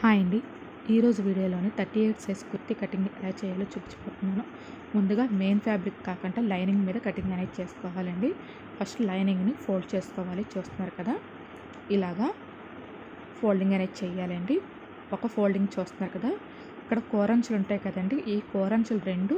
hi అండి ఈరోజు వీడియోలోని thirty eight size kurti cutting ఎలా చేయాలో చూపించిపోతున్నాను ముందుగా మెయిన్ ఫ్యాబ్రిక్ కాకుండా లైనింగ్ మీద కటింగ్ అనేది చేసుకోవాలండి ఫస్ట్ లైనింగ్ని ఫోల్డ్ చేసుకోవాలి చూస్తున్నారు కదా ఇలాగా ఫోల్డింగ్ అనేది చేయాలండి ఒక ఫోల్డింగ్ చూస్తున్నారు కదా ఇక్కడ కోరంచులు ఉంటాయి కదండి ఈ కోరంచులు రెండు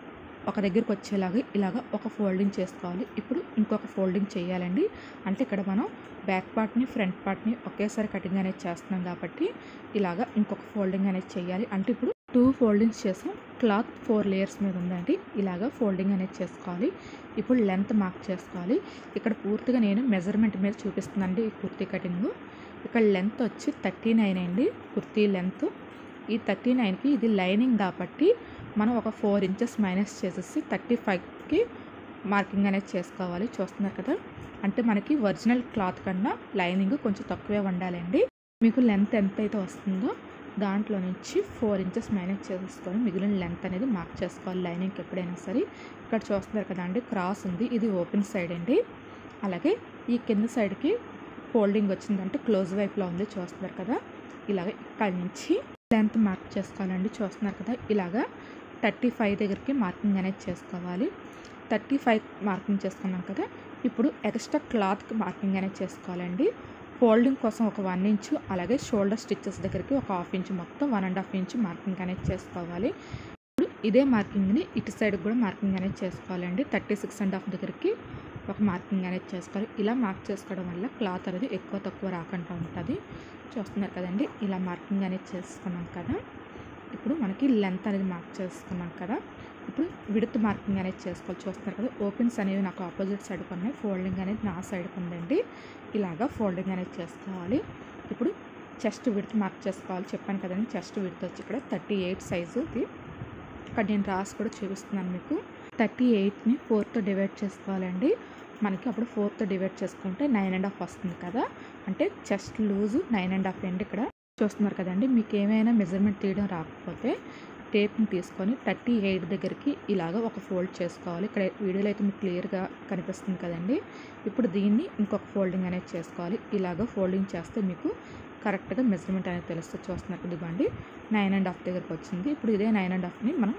ఒక దగ్గరికి వచ్చేలాగా ఇలాగ ఒక ఫోల్డింగ్ చేసుకోవాలి ఇప్పుడు ఇంకొక ఫోల్డింగ్ చేయాలండి అంటే ఇక్కడ మనం బ్యాక్ పార్ట్ని ఫ్రంట్ పార్ట్ని ఒకేసారి కటింగ్ అనేది చేస్తున్నాం కాబట్టి ఇలాగ ఇంకొక ఫోల్డింగ్ అనేది చేయాలి అంటే ఇప్పుడు టూ ఫోల్డింగ్స్ చేసాం క్లాత్ ఫోర్ లేయర్స్ మీద ఉందండి ఇలాగ ఫోల్డింగ్ అనేది చేసుకోవాలి ఇప్పుడు లెంత్ మార్క్ చేసుకోవాలి ఇక్కడ పూర్తిగా నేను మెజర్మెంట్ మీద చూపిస్తున్నానండి ఈ కుర్తీ కటింగ్ ఇక్కడ లెంత్ వచ్చి థర్టీ నైన్ అండి కుర్తీ లెంత్ ఈ థర్టీ నైన్కి ఇది లైనింగ్ కాబట్టి మనం ఒక ఫోర్ ఇంచెస్ మైనస్ చేసేసి థర్టీ ఫైవ్కి మార్కింగ్ అనేది చేసుకోవాలి చూస్తున్నారు కదా అంటే మనకి ఒరిజినల్ క్లాత్ కన్నా లైనింగ్ కొంచెం తక్కువే ఉండాలండి మీకు లెంత్ ఎంత అయితే వస్తుందో దాంట్లో నుంచి ఫోర్ ఇంచెస్ మైనస్ చేసేసుకొని మిగిలిన లెంత్ అనేది మార్క్ చేసుకోవాలి లైనింగ్కి ఎప్పుడైనా సరే ఇక్కడ చూస్తున్నారు కదా అండి క్రాస్ ఉంది ఇది ఓపెన్ సైడ్ అండి అలాగే ఈ కింద సైడ్కి ఫోల్డింగ్ వచ్చిందంటే క్లోజ్ వైపులో ఉంది చూస్తున్నారు కదా ఇలాగ ఇక్కడి నుంచి లెంత్ మార్క్ చేసుకోవాలండి చూస్తున్నారు కదా ఇలాగా థర్టీ ఫైవ్ దగ్గరికి మార్కింగ్ అనేది చేసుకోవాలి థర్టీ ఫైవ్ మార్కింగ్ చేసుకున్నాం కదా ఇప్పుడు ఎక్స్ట్రా క్లాత్కి మార్కింగ్ అనేది చేసుకోవాలండి ఫోల్డింగ్ కోసం ఒక వన్ ఇంచు అలాగే షోల్డర్ స్టిచ్చెస్ దగ్గరికి ఒక హాఫ్ ఇంచ్ మొత్తం one and half inch marking అనేది చేసుకోవాలి ఇప్పుడు ఇదే మార్కింగ్ని ఇటు సైడ్ కూడా మార్కింగ్ అనేది చేసుకోవాలండి థర్టీ సిక్స్ అండ్ హాఫ్ దగ్గరికి ఒక మార్కింగ్ అనేది చేసుకోవాలి ఇలా మార్క్ చేసుకోవడం వల్ల క్లాత్ అనేది ఎక్కువ తక్కువ రాకుండా ఉంటుంది చూస్తున్నారు కదండి ఇలా మార్కింగ్ అనేది చేసుకున్నాం కదా ఇప్పుడు మనకి లెంత్ అనేది మార్క్ చేసుకున్నాం కదా ఇప్పుడు విడత్ మార్కింగ్ అనేది చేసుకోవాలి చూస్తున్నారు కదా ఓపెన్స్ అనేవి నాకు ఆపోజిట్ సైడ్కి ఉన్నాయి ఫోల్డింగ్ అనేది నా సైడ్కి ఉందండి ఇలాగా ఫోల్డింగ్ అనేది చేసుకోవాలి ఇప్పుడు చెస్ట్ విడత్ మార్క్ చేసుకోవాలి చెప్పాను కదండి చెస్ట్ విడత్ వచ్చి ఇక్కడ థర్టీ ఎయిట్ సైజు ఇది ఇక్కడ నేను రాసి కూడా చూపిస్తున్నాను మీకు థర్టీ ఎయిట్ని ఫోర్తో డివైడ్ చేసుకోవాలండి మనకి అప్పుడు ఫోర్తో డివైడ్ చేసుకుంటే నైన్ అండ్ హాఫ్ వస్తుంది కదా అంటే chest loose nine and half అండి ఇక్కడ చూస్తున్నారు కదండి మీకు ఏమైనా మెజర్మెంట్ తీయడం రాకపోతే టేప్ని తీసుకొని థర్టీ ఎయిట్ దగ్గరికి ఇలాగ ఒక ఫోల్డ్ చేసుకోవాలి ఇక్కడ వీడియోలో అయితే మీకు క్లియర్గా కనిపిస్తుంది కదండి ఇప్పుడు దీన్ని ఇంకొక ఫోల్డింగ్ అనేది చేసుకోవాలి ఇలాగ ఫోల్డింగ్ చేస్తే మీకు కరెక్ట్గా మెజర్మెంట్ అనేది తెలుస్తుంది చూస్తున్నారు ఇదిగోండి నైన్ అండ్ హాఫ్ దగ్గరికి వచ్చింది ఇప్పుడు ఇదే నైన్ అండ్ హాఫ్ని మనం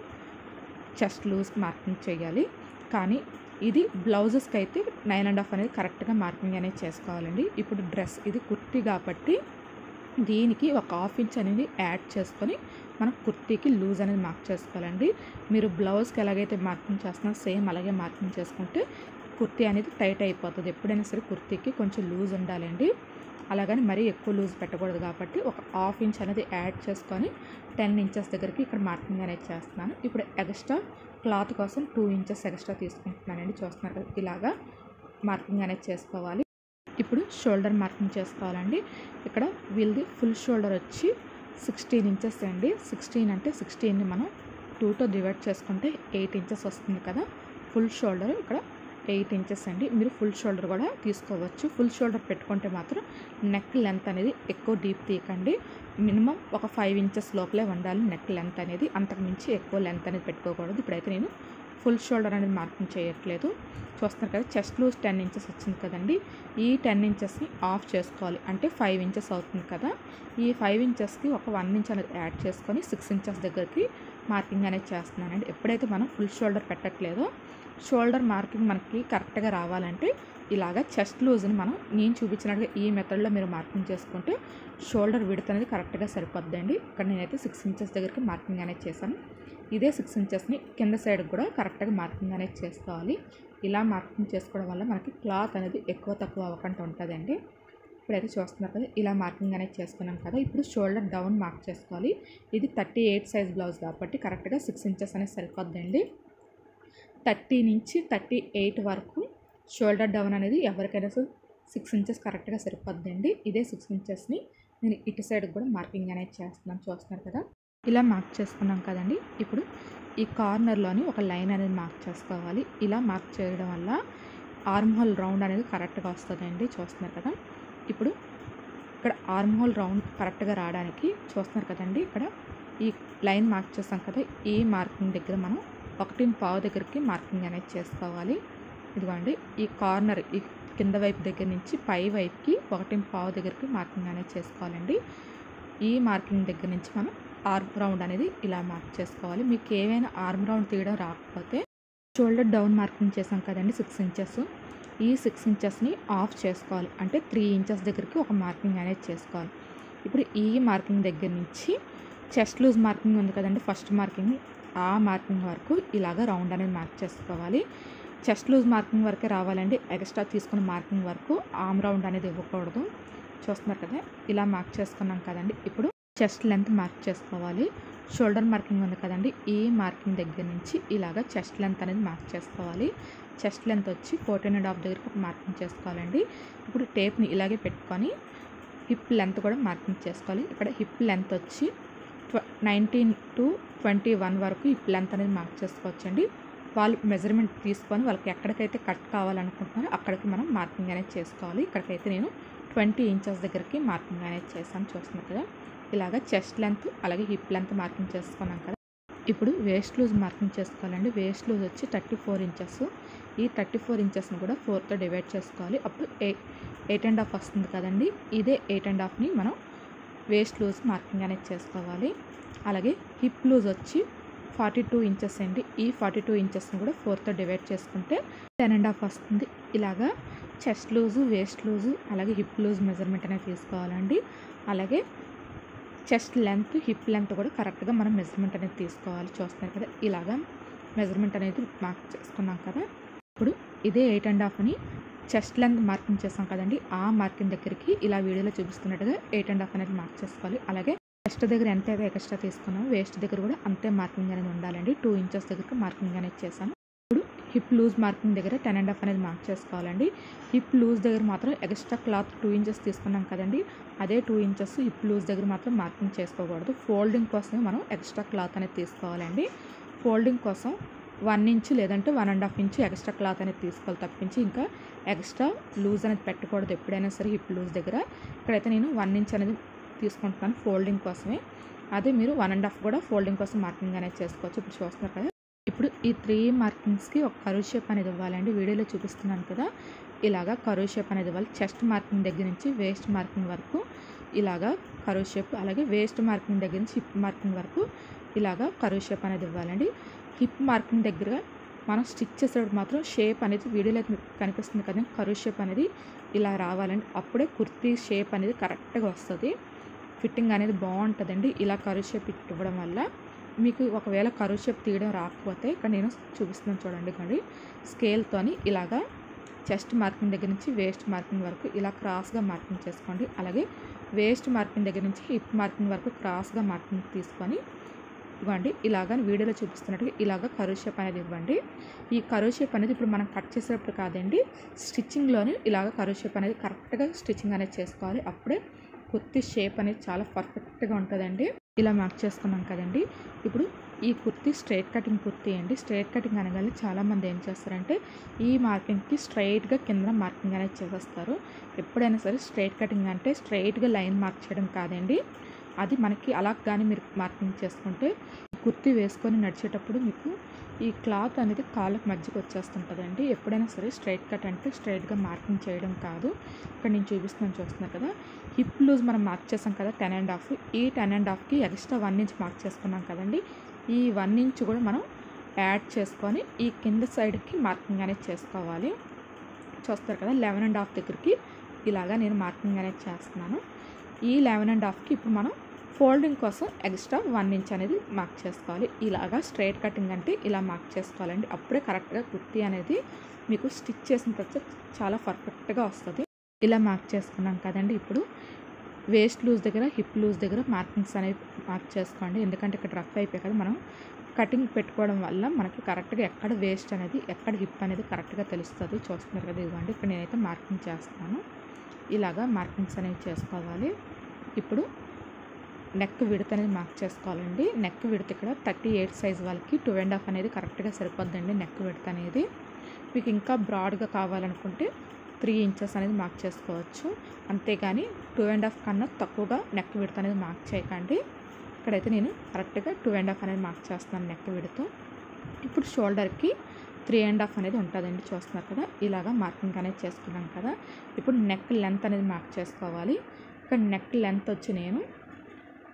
చెస్ట్ లూజ్ మార్కింగ్ చేయాలి కానీ ఇది బ్లౌజెస్కి అయితే నైన్ అండ్ హాఫ్ అనేది కరెక్ట్గా మార్కింగ్ అనేది చేసుకోవాలండి ఇప్పుడు డ్రెస్ ఇది కుర్తీ కాబట్టి దీనికి ఒక హాఫ్ ఇంచ్ అనేది యాడ్ చేసుకొని మనం కుర్తీకి లూజ్ అనేది మార్క్ చేసుకోవాలండి మీరు బ్లౌజ్కి ఎలాగైతే మార్కింగ్ చేస్తున్నారో సేమ్ అలాగే మార్కింగ్ చేసుకుంటే కుర్తీ అనేది టైట్ అయిపోతుంది ఎప్పుడైనా సరే కుర్తీకి కొంచెం లూజ్ ఉండాలండి అలాగని మరీ ఎక్కువ లూజ్ పెట్టకూడదు కాబట్టి ఒక హాఫ్ ఇంచ్ అనేది యాడ్ చేసుకొని టెన్ ఇంచెస్ దగ్గరికి ఇక్కడ మార్కింగ్ అనేది చేస్తున్నాను ఇప్పుడు ఎక్స్ట్రా క్లాత్ కోసం టూ ఇంచెస్ ఎక్స్ట్రా తీసుకుంటున్నానండి చూస్తున్నారు కదా ఇలాగా మార్కింగ్ అనేది చేసుకోవాలి ఇప్పుడు షోల్డర్ మార్కింగ్ చేసుకోవాలండి ఇక్కడ వీళ్ళది ఫుల్ షోల్డర్ వచ్చి సిక్స్టీన్ ఇంచెస్ అండి సిక్స్టీన్ అంటే సిక్స్టీన్ని మనం టూతో డివైడ్ చేసుకుంటే ఎయిట్ ఇంచెస్ వస్తుంది కదా ఫుల్ షోల్డర్ ఇక్కడ ఎయిట్ ఇంచెస్ అండి మీరు ఫుల్ షోల్డర్ కూడా తీసుకోవచ్చు ఫుల్ షోల్డర్ పెట్టుకుంటే మాత్రం నెక్ లెంత్ అనేది ఎక్కువ డీప్ తీయకండి మినిమం ఒక ఫైవ్ ఇంచెస్ లోపలే ఉండాలి నెక్ లెంత్ అనేది అంతకు మించి ఎక్కువ లెంత్ అనేది పెట్టుకోకూడదు ఇప్పుడైతే నేను ఫుల్ షోల్డర్ అనేది మార్కింగ్ చేయట్లేదు చూస్తున్నారు కదా చెస్ట్ లూజ్ టెన్ ఇంచెస్ వచ్చింది కదండి ఈ టెన్ ఇంచెస్ని ఆఫ్ చేసుకోవాలి అంటే ఫైవ్ ఇంచెస్ అవుతుంది కదా ఈ ఫైవ్ ఇంచెస్కి ఒక వన్ ఇంచ్ అనేది యాడ్ చేసుకొని సిక్స్ ఇంచెస్ దగ్గరికి మార్కింగ్ అనేది చేస్తున్నానండి ఎప్పుడైతే మనం ఫుల్ షోల్డర్ పెట్టట్లేదో షోల్డర్ మార్కింగ్ మనకి కరెక్ట్గా రావాలంటే ఇలాగ చెస్ట్ లూజ్ని మనం నేను చూపించినట్టుగా ఈ మెథడ్లో మీరు మార్కింగ్ చేసుకుంటే షోల్డర్ విడత అనేది కరెక్ట్గా సరిపోద్దండి ఇక్కడ నేనైతే సిక్స్ ఇంచెస్ దగ్గరికి మార్కింగ్ అనేది చేశాను ఇదే సిక్స్ ఇంచెస్ని కింద సైడ్ కూడా కరెక్ట్గా మార్కింగ్ అనేది చేసుకోవాలి ఇలా మార్కింగ్ చేసుకోవడం వల్ల మనకి క్లాత్ అనేది ఎక్కువ తక్కువ అవ్వకుండా ఉంటుందండి ఇప్పుడైతే చూస్తున్నారు కదా ఇలా మార్కింగ్ అనేది చేసుకున్నాం కదా ఇప్పుడు షోల్డర్ డౌన్ మార్క్ చేసుకోవాలి ఇది థర్టీ ఎయిట్ సైజ్ బ్లౌజ్ కాబట్టి కరెక్ట్గా సిక్స్ ఇంచెస్ అనేది సరిపోద్దండి థర్టీ నుంచి థర్టీ ఎయిట్ వరకు షోల్డర్ డౌన్ అనేది ఎవరికైనా సరే సిక్స్ ఇంచెస్ కరెక్ట్గా సరిపోద్దండి ఇదే సిక్స్ ఇంచెస్ని నేను ఇటు సైడ్ కూడా మార్కింగ్ అనేది చేస్తున్నాను చూస్తున్నారు కదా ఇలా మార్క్ చేసుకున్నాం కదండి ఇప్పుడు ఈ కార్నర్లోని ఒక లైన్ అనేది మార్క్ చేసుకోవాలి ఇలా మార్క్ చేయడం వల్ల ఆర్మ్ హోల్ రౌండ్ అనేది కరెక్ట్గా వస్తుందండి చూస్తున్నారు కదా ఇప్పుడు ఇక్కడ ఆర్మ్ హోల్ రౌండ్ కరెక్ట్గా రావడానికి చూస్తున్నారు కదండి ఇక్కడ ఈ లైన్ మార్క్ చేస్తాం కదా ఈ మార్కింగ్ దగ్గర మనం ఒకటి పావు దగ్గరికి మార్కింగ్ అనేది చేసుకోవాలి ఇదిగోండి ఈ కార్నర్ ఈ కింద వైపు దగ్గర నుంచి పై వైపుకి ఒకటి పావు దగ్గరికి మార్కింగ్ అనేది చేసుకోవాలండి ఈ మార్కింగ్ దగ్గర నుంచి మనం ఆర్మ్ రౌండ్ అనేది ఇలా మార్క్ చేసుకోవాలి మీకు ఏమైనా ఆర్మ్ రౌండ్ తీయడం రాకపోతే షోల్డర్ డౌన్ మార్కింగ్ చేసాం కదండి సిక్స్ ఇంచెస్ ఈ సిక్స్ ఇంచెస్ని ఆఫ్ చేసుకోవాలి అంటే త్రీ ఇంచెస్ దగ్గరికి ఒక మార్కింగ్ అనేది చేసుకోవాలి ఇప్పుడు ఈ మార్కింగ్ దగ్గర నుంచి చెస్ట్ లూజ్ మార్కింగ్ ఉంది కదండి ఫస్ట్ మార్కింగ్ ఆ మార్కింగ్ వరకు ఇలాగ రౌండ్ అనేది మార్క్ చేసుకోవాలి చెస్ట్ లూజ్ మార్కింగ్ వరకే రావాలండి ఎక్స్ట్రా తీసుకున్న మార్కింగ్ వరకు ఆమ్ రౌండ్ అనేది ఇవ్వకూడదు చూస్తున్నారు కదా ఇలా మార్క్ చేసుకున్నాం కదండి ఇప్పుడు చెస్ట్ లెంత్ మార్క్ చేసుకోవాలి షోల్డర్ మార్కింగ్ ఉంది కదండి ఈ మార్కింగ్ దగ్గర నుంచి ఇలాగ చెస్ట్ లెంత్ అనేది మార్క్ చేసుకోవాలి చెస్ట్ లెంత్ వచ్చి ఫోర్టీన్ అండ్ హాఫ్ దగ్గరికి ఒక మార్కింగ్ చేసుకోవాలండి ఇప్పుడు టేప్ని ఇలాగే పెట్టుకొని హిప్ లెంత్ కూడా మార్కింగ్ చేసుకోవాలి ఇక్కడ హిప్ లెంత్ వచ్చి ట్వ నైన్టీన్ టు ట్వంటీ వన్ వరకు హిప్ లెంత్ అనేది మార్క్ చేసుకోవచ్చండి వాళ్ళు మెజర్మెంట్ తీసుకొని వాళ్ళకి ఎక్కడికైతే కట్ కావాలనుకుంటున్నారో అక్కడికి మనం మార్కింగ్ అనేది చేసుకోవాలి ఇక్కడికైతే నేను ట్వంటీ ఇంచెస్ దగ్గరికి మార్కింగ్ అనేది చేశాను చూస్తున్నారు కదా ఇలాగ చెస్ట్ లెంత్ అలాగే హిప్ లెంత్ మార్కింగ్ చేసుకున్నాం కదా ఇప్పుడు వేస్ట్ లూజ్ మార్కింగ్ చేసుకోవాలండి వేస్ట్ లూజ్ వచ్చి థర్టీ ఫోర్ ఇంచెస్ ఈ థర్టీ ఫోర్ ఇంచెస్ని కూడా ఫోర్తో డివైడ్ చేసుకోవాలి అప్పుడు ఎయిట్ ఎయిట్ అండ్ హాఫ్ వస్తుంది కదండి ఇదే ఎయిట్ అండ్ హాఫ్ని మనం వేస్ట్ లూజ్ మార్కింగ్ అనేది చేసుకోవాలి అలాగే హిప్ లూజ్ వచ్చి ఫార్టీ టూ ఇంచెస్ అండి ఈ ఫార్టీ టూ ఇంచెస్ని కూడా ఫోర్తో డివైడ్ చేసుకుంటే టెన్ అండ్ హాఫ్ వస్తుంది ఇలాగా చెస్ట్ లూజు వేస్ట్ లూజు అలాగే హిప్ లూజ్ మెజర్మెంట్ అనేది తీసుకోవాలండి అలాగే చెస్ట్ లెంత్ హిప్ లెంత్ కూడా కరెక్ట్గా మనం మెజర్మెంట్ అనేది తీసుకోవాలి చూస్తున్నారు కదా ఇలాగా మెజర్మెంట్ అనేది మార్క్ చేసుకున్నాం కదా ఇప్పుడు ఇదే ఎయిట్ అండ్ హాఫ్ని చెస్ట్ లెంత్ మార్కింగ్ చేస్తాం కదండి ఆ మార్కింగ్ దగ్గరికి ఇలా వీడియోలో చూపిస్తున్నట్టుగా ఎయిట్ అండ్ హాఫ్ అనేది మార్క్ చేసుకోవాలి అలాగే చెస్ట్ దగ్గర ఎంత అయితే ఎక్స్ట్రా తీసుకున్నామో వేస్ట్ దగ్గర కూడా అంతే మార్కింగ్ అనేది ఉండాలండి టూ ఇంచెస్ దగ్గరికి మార్కింగ్ అనేది చేశాను ఇప్పుడు హిప్ లూజ్ మార్కింగ్ దగ్గర టెన్ అండ్ హాఫ్ అనేది మార్క్ చేసుకోవాలండి హిప్ లూజ్ దగ్గర మాత్రం ఎక్స్ట్రా క్లాత్ టూ ఇంచెస్ తీసుకున్నాం కదండి అదే టూ ఇంచెస్ హిప్ లూజ్ దగ్గర మాత్రం మార్కింగ్ చేసుకోకూడదు ఫోల్డింగ్ కోసమే మనం ఎక్స్ట్రా క్లాత్ అనేది తీసుకోవాలండి ఫోల్డింగ్ కోసం వన్ ఇంచ్ లేదంటే one and half inch extra cloth అనేది తీసుకోవాలి తప్పించి ఇంకా ఎక్స్ట్రా లూజ్ అనేది పెట్టకూడదు ఎప్పుడైనా సరే హిప్ లూజ్ దగ్గర ఇక్కడైతే నేను వన్ ఇంచ్ అనేది తీసుకుంటున్నాను ఫోల్డింగ్ కోసమే అదే మీరు వన్ అండ్ హాఫ్ కూడా ఫోల్డింగ్ కోసం మార్కింగ్ అనేది చేసుకోవచ్చు ఇప్పుడు చూస్తున్నారు కదా ఇప్పుడు ఈ త్రీ మార్కింగ్స్కి ఒక కరువు షేప్ అనేది ఇవ్వాలండి వీడియోలో చూపిస్తున్నాను కదా ఇలాగా కరువు షేప్ అనేది ఇవ్వాలి చెస్ట్ మార్కింగ్ దగ్గర నుంచి వేస్ట్ మార్కింగ్ వరకు ఇలాగా కరువు షేప్ అలాగే వేస్ట్ మార్కింగ్ దగ్గర నుంచి హిప్ మార్కింగ్ వరకు ఇలాగా కరువు షేప్ అనేది ఇవ్వాలండి హిప్ మార్కింగ్ దగ్గర మనం స్టిచ్ చేసేటప్పుడు మాత్రం షేప్ అనేది వీడియోలో అయితే మీకు కనిపిస్తుంది కదా కరువు షేప్ అనేది ఇలా రావాలండి అప్పుడే కుర్తీ షేప్ అనేది కరెక్ట్గా వస్తుంది ఫిట్టింగ్ అనేది బాగుంటుందండి ఇలా కరువు షేప్ ఇవ్వడం వల్ల మీకు ఒకవేళ కరువు షేప్ తీయడం రాకపోతే ఇక్కడ నేను చూపిస్తున్నాను చూడండి కండి స్కేల్తోని ఇలాగా చెస్ట్ మార్కింగ్ దగ్గర నుంచి వేస్ట్ మార్కింగ్ వరకు ఇలా క్రాస్గా మార్కింగ్ చేసుకోండి అలాగే వేస్ట్ మార్కింగ్ దగ్గర నుంచి హిప్ మార్కింగ్ వరకు క్రాస్గా మార్కింగ్ తీసుకొని ఇవ్వండి ఇలాగ వీడియోలో చూపిస్తున్నట్టుగా ఇలాగ కరువు షేప్ అనేది ఇవ్వండి ఈ కరువు షేప్ అనేది ఇప్పుడు మనం కట్ చేసేటప్పుడు కాదండి స్టిచ్చింగ్లోనే ఇలాగ కరువు షేప్ అనేది కరెక్ట్గా స్టిచ్చింగ్ అనేది చేసుకోవాలి అప్పుడే కుర్తీ షేప్ అనేది చాలా పర్ఫెక్ట్గా ఉంటుందండి ఇలా మార్క్ చేసుకున్నాం కదండి ఇప్పుడు ఈ కుర్తీ స్ట్రైట్ కటింగ్ కుర్తీ అండి స్ట్రైట్ కటింగ్ అనగానే చాలామంది ఏం చేస్తారంటే ఈ మార్కింగ్కి స్ట్రైట్గా కింద మార్కింగ్ అనేది చేసేస్తారు ఎప్పుడైనా సరే స్ట్రైట్ కటింగ్ అంటే స్ట్రైట్గా లైన్ మార్క్ చేయడం కాదండి అది మనకి అలా కానీ మీరు మార్కింగ్ చేసుకుంటే కుర్తీ వేసుకొని నడిచేటప్పుడు మీకు ఈ క్లాత్ అనేది కాళ్ళకు మధ్యకి వచ్చేస్తుంటుందండి ఎప్పుడైనా సరే స్ట్రైట్ కట్ అంటే స్ట్రైట్గా మార్కింగ్ చేయడం కాదు ఇక్కడ నేను చూపిస్తున్నాను చూస్తున్నారు కదా హిప్ లూజ్ మనం మార్క్ చేసాం కదా టెన్ అండ్ హాఫ్ ఈ టెన్ అండ్ హాఫ్కి ఎక్స్ట్రా వన్ ఇంచ్ మార్క్ చేసుకున్నాం కదండి ఈ వన్ ఇంచ్ కూడా మనం యాడ్ చేసుకొని ఈ కింద సైడ్కి మార్కింగ్ అనేది చేసుకోవాలి చూస్తారు కదా లెవెన్ అండ్ హాఫ్ దగ్గరికి ఇలాగా నేను మార్కింగ్ అనేది చేస్తున్నాను ఈ లెవెన్ అండ్ హాఫ్కి ఇప్పుడు మనం ఫోల్డింగ్ కోసం ఎక్స్ట్రా వన్ ఇంచ్ అనేది మార్క్ చేసుకోవాలి ఇలాగా స్ట్రైట్ కటింగ్ అంటే ఇలా మార్క్ చేసుకోవాలండి అప్పుడే కరెక్ట్గా కుర్తీ అనేది మీకు స్టిచ్ చేసిన తర్వాత చాలా పర్ఫెక్ట్గా వస్తుంది ఇలా మార్క్ చేసుకున్నాం కదండి ఇప్పుడు వేస్ట్ లూజ్ దగ్గర హిప్ లూజ్ దగ్గర మార్కింగ్స్ అనేవి మార్క్ చేసుకోండి ఎందుకంటే ఇక్కడ రఫ్ అయిపోయి కదా మనం కటింగ్ పెట్టుకోవడం వల్ల మనకి కరెక్ట్గా ఎక్కడ వేస్ట్ అనేది ఎక్కడ హిప్ అనేది కరెక్ట్గా తెలుస్తుంది చూస్తున్నారు కదా ఇవ్వండి ఇక్కడ నేనైతే మార్కింగ్ చేస్తాను ఇలాగా మార్కింగ్స్ అనేవి చేసుకోవాలి ఇప్పుడు నెక్ విడత అనేది మార్క్ చేసుకోవాలండి నెక్ విడత ఇక్కడ థర్టీ ఎయిట్ సైజ్ వాళ్ళకి టూ అండ్ హాఫ్ అనేది కరెక్ట్గా సరిపోద్దండి నెక్ విడత అనేది మీకు ఇంకా బ్రాడ్గా కావాలనుకుంటే త్రీ ఇంచెస్ అనేది మార్క్ చేసుకోవచ్చు అంతేగాని టూ అండ్ హాఫ్ కన్నా తక్కువగా నెక్ విడత అనేది మార్క్ చేయకండి ఇక్కడైతే నేను కరెక్ట్గా టూ అండ్ హాఫ్ అనేది మార్క్ చేస్తున్నాను నెక్ విడత ఇప్పుడు షోల్డర్కి త్రీ అండ్ హాఫ్ అనేది ఉంటుందండి చూస్తున్నారు కదా ఇలాగా మార్కింగ్ అనేది చేసుకున్నాం కదా ఇప్పుడు నెక్ లెంత్ అనేది మార్క్ చేసుకోవాలి ఇక్కడ నెక్ లెంత్ వచ్చి నేను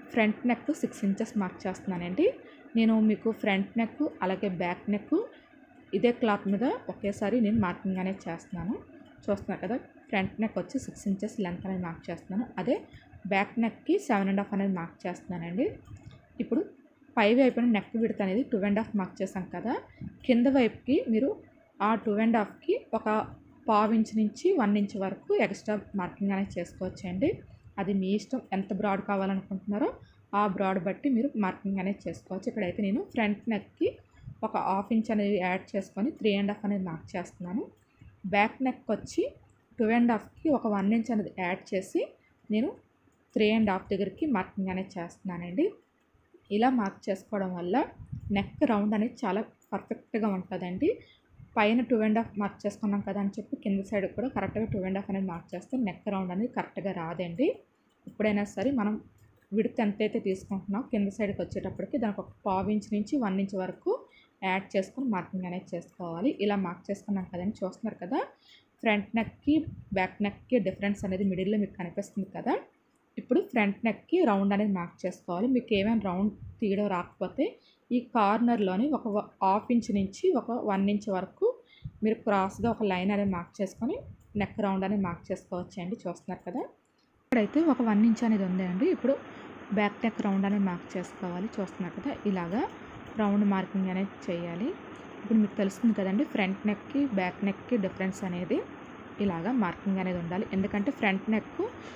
front neck six inches mark చేస్తున్నానండి నేను మీకు ఫ్రంట్ నెక్ అలాగే బ్యాక్ నెక్ ఇదే క్లాత్ మీద ఒకేసారి నేను మార్కింగ్ అనేది చేస్తున్నాను చూస్తున్నారు కదా ఫ్రంట్ నెక్ వచ్చి సిక్స్ ఇంచెస్ లెంత్ అనేది మార్క్ చేస్తున్నాను అదే బ్యాక్ నెక్కి సెవెన్ అండ్ హాఫ్ అనేది మార్క్ చేస్తున్నానండి ఇప్పుడు పై వైపున నెక్ విడత అనేది టూ అండ్ హాఫ్ మార్క్ చేసాం కదా కింద వైపుకి మీరు ఆ టూ అండ్ హాఫ్కి ఒక పావు ఇంచ్ నుంచి వన్ ఇంచ్ వరకు ఎక్స్ట్రా మార్కింగ్ అనేది చేసుకోవచ్చండి అది మీ ఇష్టం ఎంత బ్రాడ్ కావాలనుకుంటున్నారో ఆ బ్రాడ్ బట్టి మీరు మార్కింగ్ అనేది చేసుకోవచ్చు ఇక్కడైతే నేను ఫ్రంట్ నెక్కి ఒక హాఫ్ ఇంచ్ అనేది యాడ్ చేసుకొని త్రీ అండ్ హాఫ్ అనేది మార్క్ చేస్తున్నాను బ్యాక్ నెక్ వచ్చి టూ అండ్ హాఫ్కి ఒక వన్ ఇంచ్ అనేది యాడ్ చేసి నేను త్రీ అండ్ హాఫ్ దగ్గరికి మార్కింగ్ అనేది చేస్తున్నానండి ఇలా మార్క్ చేసుకోవడం వల్ల నెక్ రౌండ్ అనేది చాలా పర్ఫెక్ట్గా ఉంటుందండి పైన టూ అండ్ హాఫ్ మార్క్ చేసుకున్నాం కదా అని చెప్పి కింద సైడ్ కూడా కరెక్ట్గా టూ అండ్ హాఫ్ అనేది మార్క్ చేస్తే నెక్ రౌండ్ అనేది కరెక్ట్గా రాదండి ఎప్పుడైనా సరే మనం విడత్ ఎంతైతే తీసుకుంటున్నాం కింద సైడ్కి వచ్చేటప్పటికి దానికి ఒక పావు ఇంచ్ నుంచి వన్ ఇంచ్ వరకు యాడ్ చేసుకొని మార్కింగ్ అనేది చేసుకోవాలి ఇలా మార్క్ చేసుకున్నాం కదండి చూస్తున్నారు కదా ఫ్రంట్ నెక్కి బ్యాక్ నెక్కి డిఫరెన్స్ అనేది మిడిల్లో మీకు కనిపిస్తుంది కదా ఇప్పుడు ఫ్రంట్ నెక్కి రౌండ్ అనేది మార్క్ చేసుకోవాలి మీకు ఏమైనా రౌండ్ తీయడం రాకపోతే ఈ కార్నర్లోని ఒక హాఫ్ ఇంచ్ నుంచి ఒక వన్ ఇంచ్ వరకు మీరు క్రాస్గా ఒక లైన్ అనేది మార్క్ చేసుకొని నెక్ రౌండ్ అనేది మార్క్ చేసుకోవచ్చు అండి చూస్తున్నారు కదా ఇక్కడైతే ఒక వన్ ఇంచ్ అనేది ఉంది అండి ఇప్పుడు బ్యాక్ నెక్ రౌండ్ అనేది మార్క్ చేసుకోవాలి చూస్తున్నారు కదా ఇలాగా రౌండ్ మార్కింగ్ అనేది చేయాలి ఇప్పుడు మీకు తెలుస్తుంది కదండి ఫ్రంట్ నెక్కి బ్యాక్ నెక్కి డిఫరెన్స్ అనేది ఇలాగా మార్కింగ్ అనేది ఉండాలి ఎందుకంటే ఫ్రంట్ నెక్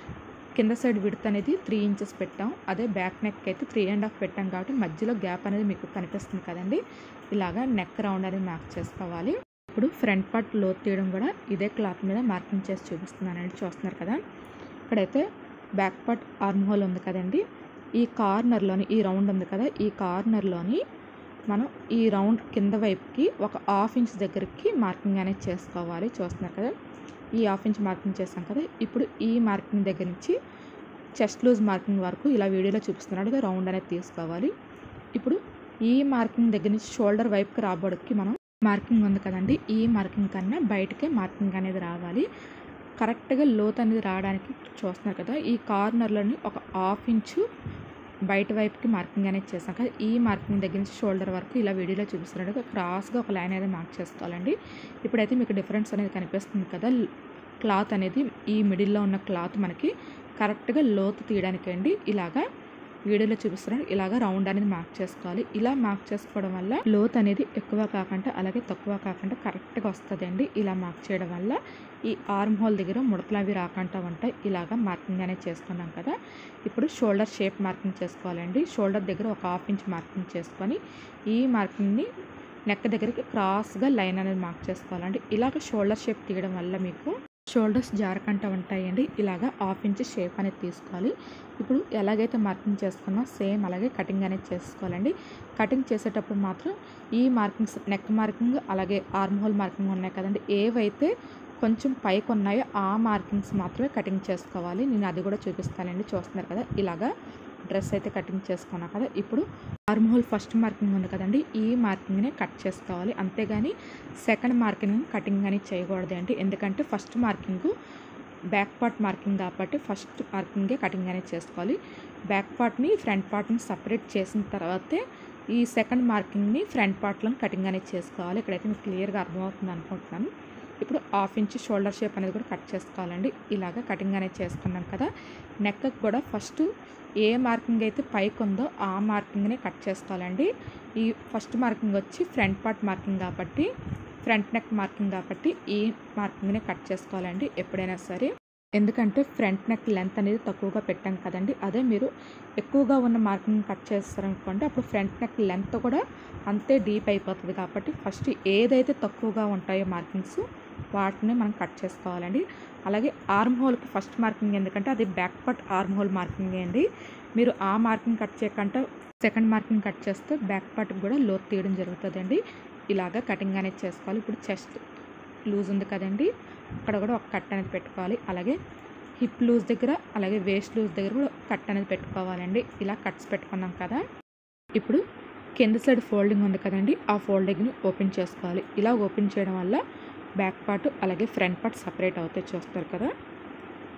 కింద సైడ్ విడత్ అనేది త్రీ ఇంచెస్ పెట్టాం అదే బ్యాక్ నెక్ అయితే త్రీ అండ్ హాఫ్ పెట్టాం కాబట్టి మధ్యలో గ్యాప్ అనేది మీకు కనిపిస్తుంది కదండి ఇలాగా నెక్ రౌండ్ అనేది మార్క్ చేసుకోవాలి ఇప్పుడు ఫ్రంట్ పార్ట్ లోత్ తీయడం కూడా ఇదే క్లాత్ మీద మార్కింగ్ చేసి చూపిస్తున్నానండి చూస్తున్నారు కదా ఇక్కడైతే బ్యాక్ పార్ట్ ఆర్మ్ హోల్ ఉంది కదండి ఈ కార్నర్లోని ఈ రౌండ్ ఉంది కదా ఈ కార్నర్లోని మనం ఈ రౌండ్ కింద వైపుకి ఒక హాఫ్ ఇంచ్ దగ్గరికి మార్కింగ్ అనేది చేసుకోవాలి చూస్తున్నారు కదా ఈ హాఫ్ ఇంచ్ మార్కింగ్ చేస్తాం కదా ఇప్పుడు ఈ మార్కింగ్ దగ్గర నుంచి చెస్ట్ లూజ్ మార్కింగ్ వరకు ఇలా వీడియోలో చూపిస్తున్నట్టుగా రౌండ్ అనేది తీసుకోవాలి ఇప్పుడు ఈ మార్కింగ్ దగ్గర నుంచి షోల్డర్ వైపుకి రాబోడికి మనం మార్కింగ్ ఉంది కదండి ఈ మార్కింగ్ కన్నా బయటకే మార్కింగ్ అనేది రావాలి కరెక్ట్గా లోత్ అనేది రావడానికి చూస్తున్నారు కదా ఈ కార్నర్లోని ఒక హాఫ్ ఇంచు బయట వైపుకి మార్కింగ్ అనేది చేస్తాం కదా ఈ మార్కింగ్ దగ్గర నుంచి షోల్డర్ వరకు ఇలా వీడియోలో చూపిస్తున్నట్టుగా క్రాస్గా ఒక లైన్ అనేది మార్క్ చేసుకోవాలండి ఇప్పుడైతే మీకు డిఫరెన్స్ అనేది కనిపిస్తుంది కదా క్లాత్ అనేది ఈ మిడిల్లో ఉన్న క్లాత్ మనకి కరెక్ట్గా లోతు తీయడానికి అండి ఇలాగా వీడియోలో చూపిస్తున్నాను ఇలాగా రౌండ్ అనేది మార్క్ చేసుకోవాలి ఇలా మార్క్ చేసుకోవడం వల్ల లోత్ అనేది ఎక్కువ కాకుండా అలాగే తక్కువ కాకుండా కరెక్ట్గా వస్తుంది అండి ఇలా మార్క్ చేయడం వల్ల ఈ ఆర్మ్ హోల్ దగ్గర ముడతలు అవి రాకుండా ఉంటాయి ఇలాగా మార్కింగ్ అనేది చేసుకున్నాం కదా ఇప్పుడు షోల్డర్ షేప్ మార్కింగ్ చేసుకోవాలండి షోల్డర్ దగ్గర ఒక హాఫ్ ఇంచ్ మార్కింగ్ చేసుకొని ఈ మార్కింగ్ని నెక్ దగ్గరికి క్రాస్గా లైన్ అనేది మార్క్ చేసుకోవాలండి ఇలాగ షోల్డర్ షేప్ తీయడం వల్ల మీకు షోల్డర్స్ జారకంట ఉంటాయండి ఇలాగా హాఫ్ ఇంచ్ షేప్ అనేది తీసుకోవాలి ఇప్పుడు ఎలాగైతే మార్కింగ్ చేసుకున్నా సేమ్ అలాగే కటింగ్ అనేది చేసుకోవాలండి కటింగ్ చేసేటప్పుడు మాత్రం ఈ మార్కింగ్స్ నెక్ మార్కింగ్ అలాగే ఆర్మ్ హోల్ మార్కింగ్ ఉన్నాయి కదండి ఏవైతే కొంచెం పైకి ఉన్నాయో ఆ మార్కింగ్స్ మాత్రమే కటింగ్ చేసుకోవాలి నేను అది కూడా చూపిస్తానండి చూస్తున్నారు కదా ఇలాగా డ్రెస్ అయితే కటింగ్ చేసుకున్నా కదా ఇప్పుడు ఆర్మ్ హోల్ ఫస్ట్ మార్కింగ్ ఉంది కదండి ఈ మార్కింగ్నే కట్ చేసుకోవాలి అంతేగాని సెకండ్ మార్కింగ్ కటింగ్ అని చేయకూడదు అండి ఎందుకంటే first marking back part marking కాబట్టి ఫస్ట్ మార్కింగే కటింగ్ అనేది చేసుకోవాలి బ్యాక్ పార్ట్ని ఫ్రంట్ పార్ట్ని సపరేట్ చేసిన తర్వాతే ఈ సెకండ్ మార్కింగ్ని ఫ్రంట్ పార్ట్లో కటింగ్ అనేది చేసుకోవాలి ఇక్కడైతే మీకు క్లియర్గా అర్థమవుతుంది అనుకుంటున్నాను ఇప్పుడు హాఫ్ ఇంచ్ షోల్డర్ షేప్ అనేది కూడా కట్ చేసుకోవాలండి ఇలాగ కటింగ్ అనేది చేసుకున్నాం కదా నెక్ కూడా ఫస్ట్ ఏ మార్కింగ్ అయితే పైకి ఉందో ఆ మార్కింగ్నే కట్ చేసుకోవాలండి ఈ ఫస్ట్ మార్కింగ్ వచ్చి ఫ్రంట్ పార్ట్ మార్కింగ్ కాబట్టి ఫ్రంట్ నెక్ మార్కింగ్ కాబట్టి ఈ మార్కింగ్నే కట్ చేసుకోవాలండి ఎప్పుడైనా సరే ఎందుకంటే ఫ్రంట్ నెక్ లెంత్ అనేది తక్కువగా పెట్టాం కదండి అదే మీరు ఎక్కువగా ఉన్న మార్కింగ్ కట్ చేస్తారనుకోండి అప్పుడు ఫ్రంట్ నెక్ లెంత్ కూడా అంతే డీప్ అయిపోతుంది కాబట్టి ఫస్ట్ ఏదైతే తక్కువగా ఉంటాయో మార్కింగ్స్ వాటిని మనం కట్ చేసుకోవాలండి అలాగే ఆర్మ్ హోల్కి ఫస్ట్ మార్కింగ్ ఎందుకంటే అది back part arm hole marking అండి మీరు ఆ మార్కింగ్ కట్ చేయకుండా సెకండ్ మార్కింగ్ కట్ చేస్తే బ్యాక్ పార్ట్కి కూడా లోత్ తీయడం జరుగుతుందండి ఇలాగా కటింగ్ అనేది చేసుకోవాలి ఇప్పుడు చెస్ట్ లూజ్ ఉంది కదండి అక్కడ కూడా ఒక కట్ అనేది పెట్టుకోవాలి అలాగే హిప్ లూజ్ దగ్గర అలాగే వేస్ట్ లూజ్ దగ్గర కూడా కట్ అనేది పెట్టుకోవాలండి ఇలా కట్స్ పెట్టుకున్నాం కదా ఇప్పుడు కింద సైడ్ ఫోల్డింగ్ ఉంది కదండి ఆ ఫోల్డింగ్ని ఓపెన్ చేసుకోవాలి ఇలా ఓపెన్ చేయడం వల్ల బ్యాక్ పార్ట్ అలాగే ఫ్రంట్ పార్ట్ సపరేట్ అవుతాయి చూస్తారు కదా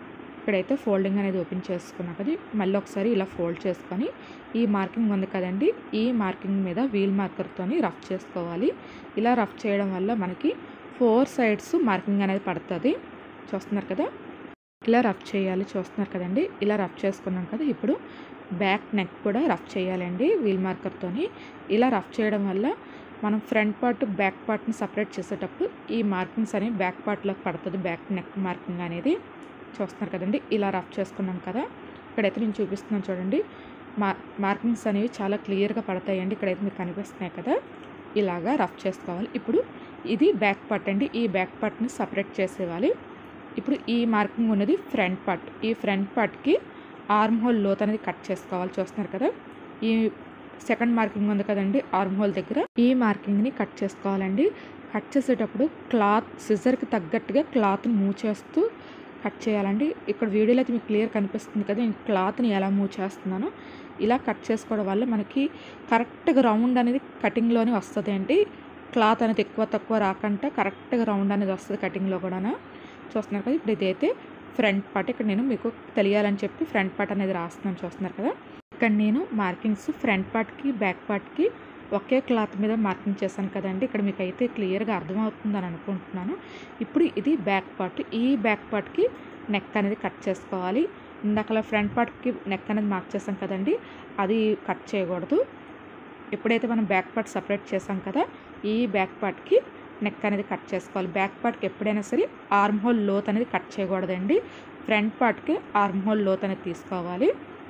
ఇక్కడైతే ఫోల్డింగ్ అనేది ఓపెన్ చేసుకున్నాం కదా మళ్ళీ ఒకసారి ఇలా ఫోల్డ్ చేసుకొని ఈ మార్కింగ్ ఉంది కదండి ఈ మార్కింగ్ మీద వీల్ మార్కర్తోని రఫ్ చేసుకోవాలి ఇలా రఫ్ చేయడం వల్ల మనకి ఫోర్ సైడ్స్ మార్కింగ్ అనేది పడుతుంది చూస్తున్నారు కదా ఇలా రఫ్ చేయాలి చూస్తున్నారు కదండి ఇలా రఫ్ చేసుకున్నాం కదా ఇప్పుడు బ్యాక్ నెక్ కూడా రఫ్ చేయాలండి వీల్ మార్కర్తోని ఇలా రఫ్ చేయడం వల్ల మనం ఫ్రంట్ పార్ట్ బ్యాక్ పార్ట్ని సపరేట్ చేసేటప్పుడు ఈ మార్కింగ్స్ అనేవి బ్యాక్ పార్ట్లోకి పడుతుంది బ్యాక్ నెక్ మార్కింగ్ అనేది చూస్తున్నారు కదండి ఇలా రఫ్ చేసుకున్నాం కదా ఇక్కడైతే నేను చూపిస్తున్నాను చూడండి మార్ మార్కింగ్స్ అనేవి చాలా క్లియర్గా పడతాయండి ఇక్కడైతే మీకు కనిపిస్తున్నాయి కదా ఇలాగా రఫ్ చేసుకోవాలి ఇప్పుడు ఇది బ్యాక్ పార్ట్ అండి ఈ బ్యాక్ పార్ట్ని సపరేట్ చేసేవాలి ఇప్పుడు ఈ మార్కింగ్ ఉన్నది ఫ్రంట్ పార్ట్ ఈ ఫ్రంట్ పార్ట్కి ఆర్మ్ హోల్ లోత్ అనేది కట్ చేసుకోవాలి చూస్తున్నారు కదా ఈ సెకండ్ మార్కింగ్ ఉంది కదండి ఆర్మ్ హోల్ దగ్గర ఈ మార్కింగ్ని కట్ చేసుకోవాలండి కట్ చేసేటప్పుడు క్లాత్ సిజర్కి తగ్గట్టుగా క్లాత్ని మూవ్ చేస్తూ కట్ చేయాలండి ఇక్కడ వీడియోలో అయితే మీకు క్లియర్ కనిపిస్తుంది కదా నేను క్లాత్ని ఎలా మూవ్ చేస్తున్నానో ఇలా కట్ చేసుకోవడం వల్ల మనకి కరెక్ట్గా రౌండ్ అనేది కటింగ్లోనే వస్తుంది అండి క్లాత్ అనేది ఎక్కువ తక్కువ రాకుండా కరెక్ట్గా రౌండ్ అనేది వస్తుంది కటింగ్లో కూడా చూస్తున్నారు కదా ఇప్పుడు ఇదైతే ఫ్రంట్ పార్ట్ ఇక్కడ నేను మీకు తెలియాలని చెప్పి ఫ్రంట్ పార్ట్ అనేది రాస్తున్నాను చూస్తున్నారు కదా ఇక్కడ నేను మార్కింగ్స్ ఫ్రంట్ పార్ట్కి బ్యాక్ పార్ట్కి ఒకే క్లాత్ మీద మార్కింగ్ చేశాను కదండి ఇక్కడ మీకు అయితే క్లియర్గా అర్థమవుతుందని అనుకుంటున్నాను ఇప్పుడు ఇది బ్యాక్ పార్ట్ ఈ బ్యాక్ పార్ట్కి నెక్ అనేది కట్ చేసుకోవాలి ఇందాకలా ఫ్రంట్ పార్ట్కి నెక్ అనేది మార్క్ చేసాం కదండి అది కట్ చేయకూడదు ఎప్పుడైతే మనం బ్యాక్ పార్ట్ సపరేట్ చేసాం కదా ఈ బ్యాక్ పార్ట్కి నెక్ అనేది కట్ చేసుకోవాలి బ్యాక్ పార్ట్కి ఎప్పుడైనా సరే ఆర్మ్ హోల్ లోత్ అనేది కట్ చేయకూడదండి ఫ్రంట్ పార్ట్కి ఆర్మ్ హోల్ లోత్ అనేది తీసుకోవాలి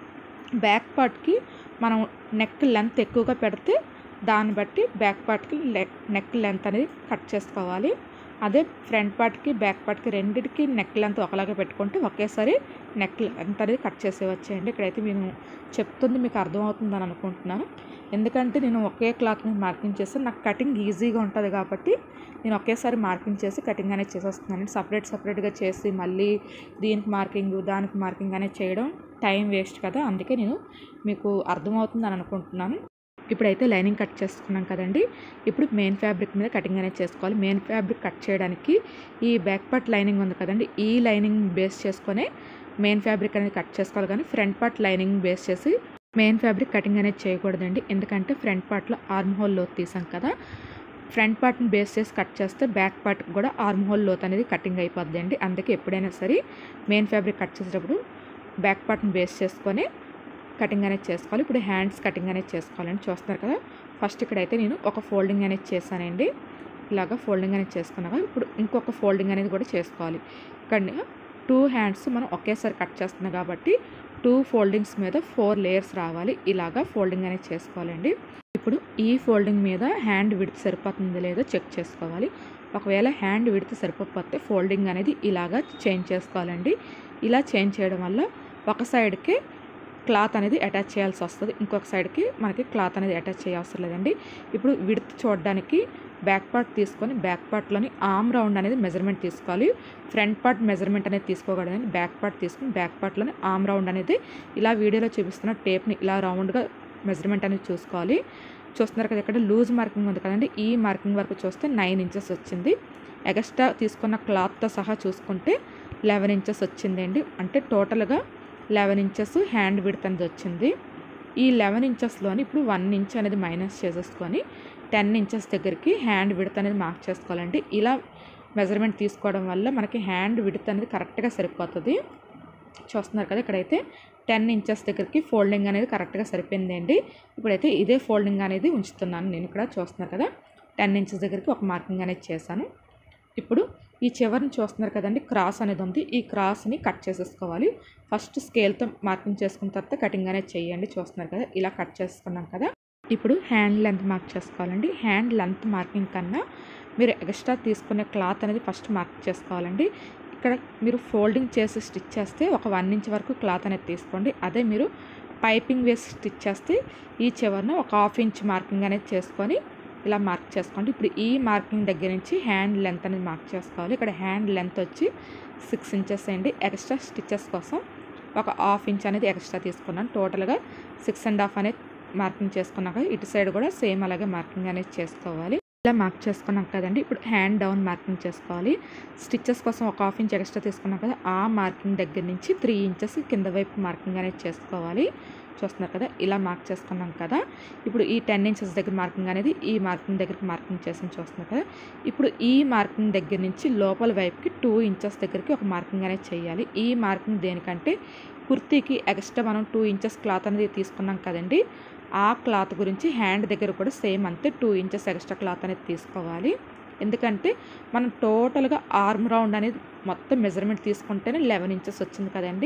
బ్యాక్ పార్ట్కి మనం నెక్ లెంత్ ఎక్కువగా పెడితే దాన్ని బట్టి బ్యాక్ పార్ట్కి నెక్ లెంత్ అనేది కట్ చేసుకోవాలి అదే ఫ్రంట్ పార్ట్కి బ్యాక్ పార్ట్కి రెండింటికి నెక్ లెంత్ ఒకలాగే పెట్టుకుంటే ఒకేసారి నెక్ లెంత్ అనేది కట్ చేసేవచ్చేయండి ఇక్కడైతే నేను చెప్తుంది మీకు అర్థమవుతుందని అనుకుంటున్నాను ఎందుకంటే నేను ఒకే క్లాత్ మీద మార్కింగ్ చేస్తే నాకు కటింగ్ ఈజీగా ఉంటుంది కాబట్టి నేను ఒకేసారి మార్కింగ్ చేసి కటింగ్ అనేది చేసేస్తున్నాను సపరేట్ సపరేట్గా చేసి మళ్ళీ దీనికి మార్కింగ్ దానికి మార్కింగ్ అనేది చేయడం టైం వేస్ట్ కదా అందుకే నేను మీకు అర్థమవుతుందని అనుకుంటున్నాను ఇప్పుడైతే లైనింగ్ కట్ చేసుకున్నాం కదండి ఇప్పుడు మెయిన్ ఫ్యాబ్రిక్ మీద కటింగ్ అనేది చేసుకోవాలి మెయిన్ ఫ్యాబ్రిక్ కట్ చేయడానికి ఈ బ్యాక్ పార్ట్ లైనింగ్ ఉంది కదండి ఈ లైనింగ్ బేస్ చేసుకొని మెయిన్ ఫ్యాబ్రిక్ అనేది కట్ చేసుకోవాలి కానీ ఫ్రంట్ పార్ట్ లైనింగ్ బేస్ చేసి మెయిన్ ఫ్యాబ్రిక్ కటింగ్ అనేది చేయకూడదండి ఎందుకంటే ఫ్రంట్ పార్ట్లో ఆర్మ్ హోల్ లోత్ తీసాం కదా ఫ్రంట్ పార్ట్ని బేస్ చేసి కట్ చేస్తే బ్యాక్ పార్ట్ కూడా ఆర్మ్ హోల్ లోత్ అనేది కటింగ్ అయిపోద్ది అండి అందుకే ఎప్పుడైనా సరే మెయిన్ ఫ్యాబ్రిక్ కట్ చేసేటప్పుడు బ్యాక్ పార్ట్ని బేస్ చేసుకొని కటింగ్ అనేది చేసుకోవాలి ఇప్పుడు హ్యాండ్స్ కటింగ్ అనేది చేసుకోవాలండి చూస్తున్నారు కదా ఫస్ట్ ఇక్కడైతే నేను ఒక ఫోల్డింగ్ అనేది చేశానండి ఇలాగా ఫోల్డింగ్ అనేది చేసుకున్నాక ఇప్పుడు ఇంకొక ఫోల్డింగ్ అనేది కూడా చేసుకోవాలి ఇక్కడ టూ హ్యాండ్స్ మనం ఒకేసారి కట్ చేస్తున్నాం కాబట్టి టూ ఫోల్డింగ్స్ మీద ఫోర్ లేయర్స్ రావాలి ఇలాగా ఫోల్డింగ్ అనేది చేసుకోవాలండి ఇప్పుడు ఈ ఫోల్డింగ్ మీద హ్యాండ్ విడితే సరిపోతుంది లేదో చెక్ చేసుకోవాలి ఒకవేళ హ్యాండ్ విడితే సరిపోతే ఫోల్డింగ్ అనేది ఇలాగా చేంజ్ చేసుకోవాలండి ఇలా చేంజ్ చేయడం వల్ల ఒక సైడ్కి క్లాత్ అనేది అటాచ్ చేయాల్సి వస్తుంది ఇంకొక సైడ్కి మనకి క్లాత్ అనేది అటాచ్ చేయవసరం లేదండి ఇప్పుడు విడత్ చూడడానికి బ్యాక్ పార్ట్ తీసుకొని బ్యాక్ పార్ట్లోని ఆమ్ రౌండ్ అనేది మెజర్మెంట్ తీసుకోవాలి ఫ్రంట్ పార్ట్ మెజర్మెంట్ అనేది తీసుకోకూడదని బ్యాక్ పార్ట్ తీసుకుని బ్యాక్ పార్ట్లోని ఆమ్ రౌండ్ అనేది ఇలా వీడియోలో చూపిస్తున్న టేప్ని ఇలా రౌండ్గా మెజర్మెంట్ అనేది చూసుకోవాలి చూస్తున్నారు కదా ఇక్కడ లూజ్ మార్కింగ్ ఉంది కదండి ఈ మార్కింగ్ వరకు చూస్తే నైన్ ఇంచెస్ వచ్చింది ఎగస్ట్రా తీసుకున్న క్లాత్తో సహా చూసుకుంటే లెవెన్ ఇంచెస్ వచ్చిందండి అంటే టోటల్గా లెవెన్ ఇంచెస్ హ్యాండ్ విడ్త్ అనేది వచ్చింది ఈ లెవెన్ ఇంచెస్లోని ఇప్పుడు వన్ ఇంచ్ అనేది మైనస్ చేసేసుకొని టెన్ ఇంచెస్ దగ్గరికి హ్యాండ్ విడత్ అనేది మార్క్ చేసుకోవాలండి ఇలా మెజర్మెంట్ తీసుకోవడం వల్ల మనకి హ్యాండ్ విడత్ అనేది కరెక్ట్గా సరిపోతుంది చూస్తున్నారు కదా ఇక్కడైతే టెన్ ఇంచెస్ దగ్గరికి ఫోల్డింగ్ అనేది కరెక్ట్గా సరిపోయిందండి ఇప్పుడైతే ఇదే ఫోల్డింగ్ అనేది ఉంచుతున్నాను నేను ఇక్కడ చూస్తున్నారు కదా టెన్ ఇంచెస్ దగ్గరికి ఒక మార్కింగ్ అనేది చేశాను ఇప్పుడు ఈ చివరిని చూస్తున్నారు కదండి క్రాస్ అనేది ఉంది ఈ క్రాస్ని కట్ చేసేసుకోవాలి ఫస్ట్ స్కేల్తో మార్కింగ్ చేసుకున్న తర్వాత కటింగ్ అనేది చేయండి చూస్తున్నారు కదా ఇలా కట్ చేసుకున్నాం కదా ఇప్పుడు హ్యాండ్ లెంత్ మార్క్ చేసుకోవాలండి హ్యాండ్ లెంత్ మార్కింగ్ కన్నా మీరు ఎక్స్ట్రా తీసుకునే క్లాత్ అనేది ఫస్ట్ మార్క్ చేసుకోవాలండి ఇక్కడ మీరు ఫోల్డింగ్ చేసి స్టిచ్ చేస్తే ఒక వన్ ఇంచ్ వరకు క్లాత్ అనేది తీసుకోండి అదే మీరు పైపింగ్ వేసి స్టిచ్ చేస్తే ఈ చివరిన ఒక హాఫ్ ఇంచ్ మార్కింగ్ అనేది చేసుకొని ఇలా మార్క్ చేసుకోండి ఇప్పుడు ఈ మార్కింగ్ దగ్గర నుంచి హ్యాండ్ లెంత్ అనేది మార్క్ చేసుకోవాలి ఇక్కడ హ్యాండ్ లెంత్ వచ్చి సిక్స్ ఇంచెస్ అండి ఎక్స్ట్రా స్టిచెస్ కోసం ఒక హాఫ్ ఇంచ్ అనేది ఎక్స్ట్రా తీసుకున్నాను టోటల్గా సిక్స్ అండ్ హాఫ్ అనేది మార్కింగ్ చేసుకున్నాక ఇటు సైడ్ కూడా సేమ్ అలాగే మార్కింగ్ అనేది చేసుకోవాలి ఇలా మార్క్ చేసుకున్నాం కదండి ఇప్పుడు హ్యాండ్ డౌన్ మార్కింగ్ చేసుకోవాలి స్టిచ్చెస్ కోసం ఒక హాఫ్ ఇంచ్ ఎక్స్ట్రా తీసుకున్నాం కదా ఆ మార్కింగ్ దగ్గర నుంచి త్రీ ఇంచెస్ కింద వైపు మార్కింగ్ అనేది చేసుకోవాలి చూస్తున్నారు కదా ఇలా మార్క్ చేసుకున్నాం కదా ఇప్పుడు ఈ టెన్ ఇంచెస్ దగ్గర మార్కింగ్ అనేది ఈ మార్కింగ్ దగ్గరికి మార్కింగ్ చేసి చూస్తున్నారు కదా ఇప్పుడు ఈ మార్కింగ్ దగ్గర నుంచి లోపల వైపుకి టూ ఇంచెస్ దగ్గరికి ఒక మార్కింగ్ అనేది చేయాలి ఈ మార్కింగ్ దేనికంటే కుర్తీకి ఎక్స్ట్రా మనం టూ ఇంచెస్ క్లాత్ అనేది తీసుకున్నాం కదండి ఆ క్లాత్ గురించి హ్యాండ్ దగ్గర కూడా సేమ్ అంతే టూ ఇంచెస్ ఎక్స్ట్రా క్లాత్ అనేది తీసుకోవాలి ఎందుకంటే మనం టోటల్గా ఆర్మ్ రౌండ్ అనేది మొత్తం మెజర్మెంట్ తీసుకుంటేనే లెవెన్ ఇంచెస్ వచ్చింది కదండి